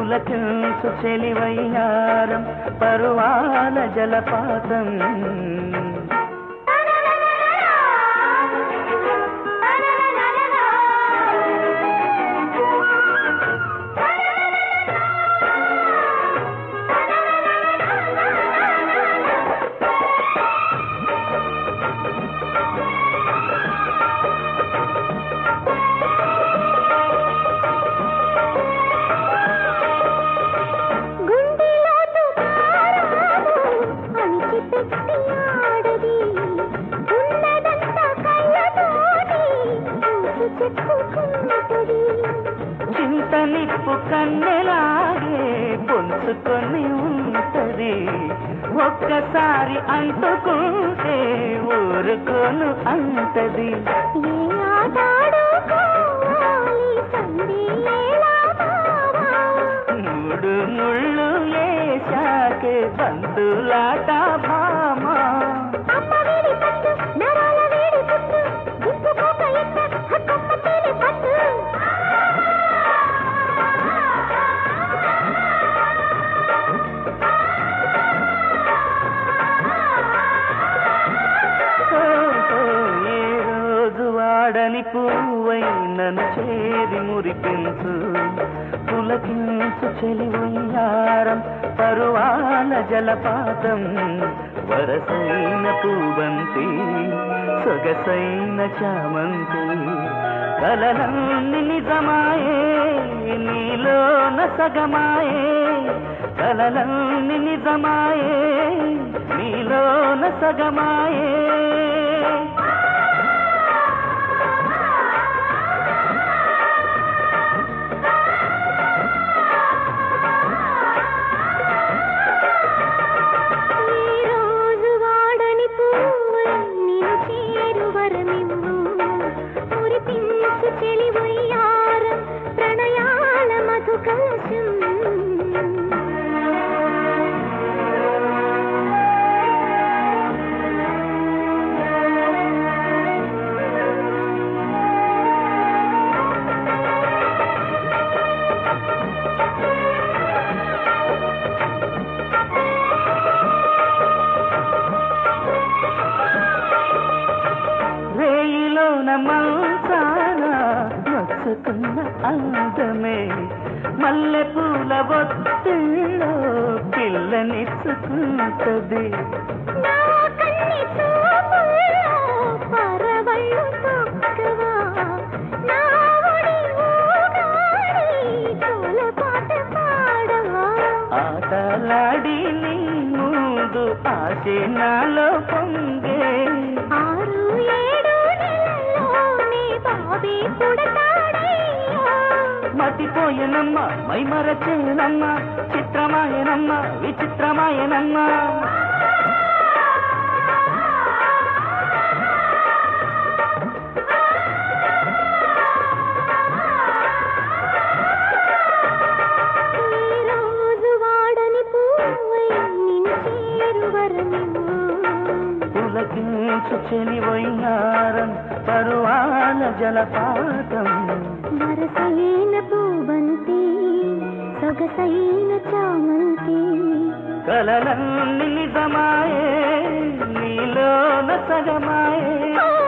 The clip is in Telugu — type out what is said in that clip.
పులకించు చెలివయ్యారం పరువాల జలపాతం గుండెలోతు తారాడు అణిచిపెట్టి ఆడది ఉన్నదంతా కళ్ళతోటి చూసి చెప్పుకుంటది చింత నిప్పు కన్నెలాగే పొంచుకొని ఉంటది ఒక్కసారి అంటుకుంటే ఊరుకోను అంటది ఏ ఆటాడుకోవాలి సందేలా బావా మూడు ముళ్ళు లేశాకే బంతులాట భామా అమ్మ వీడి పట్టు నరాల వీడి పుట్టు దిప్పుకోక ఎక్క హక్కమ్మ తేలి పట్టు ఓహో, ఏ రోజు వాడని పువ్వై నన్ను చేరి మురిపించు పులకించు చెలివయ్యారం పరువాల జలపాతం వరసైన పూబంతి సొగసైన చామంతి కలలన్నీ నిజమాయే నీలోన సగమాయే కలలన్నీ నిజమాయే నీలోన సగమాయే ఈ రోజు వాడని పువ్వై నిన్ను చేరు వరమివ్వు మురిపించు చెలివయ్యారం ప్రణయాల మధు కలశం రేయిలోన మంచాన నచ్చుకున్న అందమే మల్లె పూల ఒత్తిళ్ళో పిల్లనిచ్చుకుంటది నా కన్ని చూపుల్లో పరవళ్ళు తొక్కవా నా ఒడి ఊగాడి జోలపాట పాడవా ఆటలాడి నీ ముందు ఆశే నాలో పొంగే ఆరు ఏడు నెలల్లోనే బాబీ పుడతాడయ్యా మతిపోయనమ్మ మైమరచేనమ్మ చిత్రమాయనమ్మ విచిత్రమాయనమ్మ ఈ రోజు వాడని పువ్వై నిన్ను చేరు వరమివ్వు పులకించు చెలివయ్యారం పరువాల జలపాతం వరసైన పూబంతి సొగసైన చామంతి కలలన్నీ నిజమాయే నీలోన సగమాయే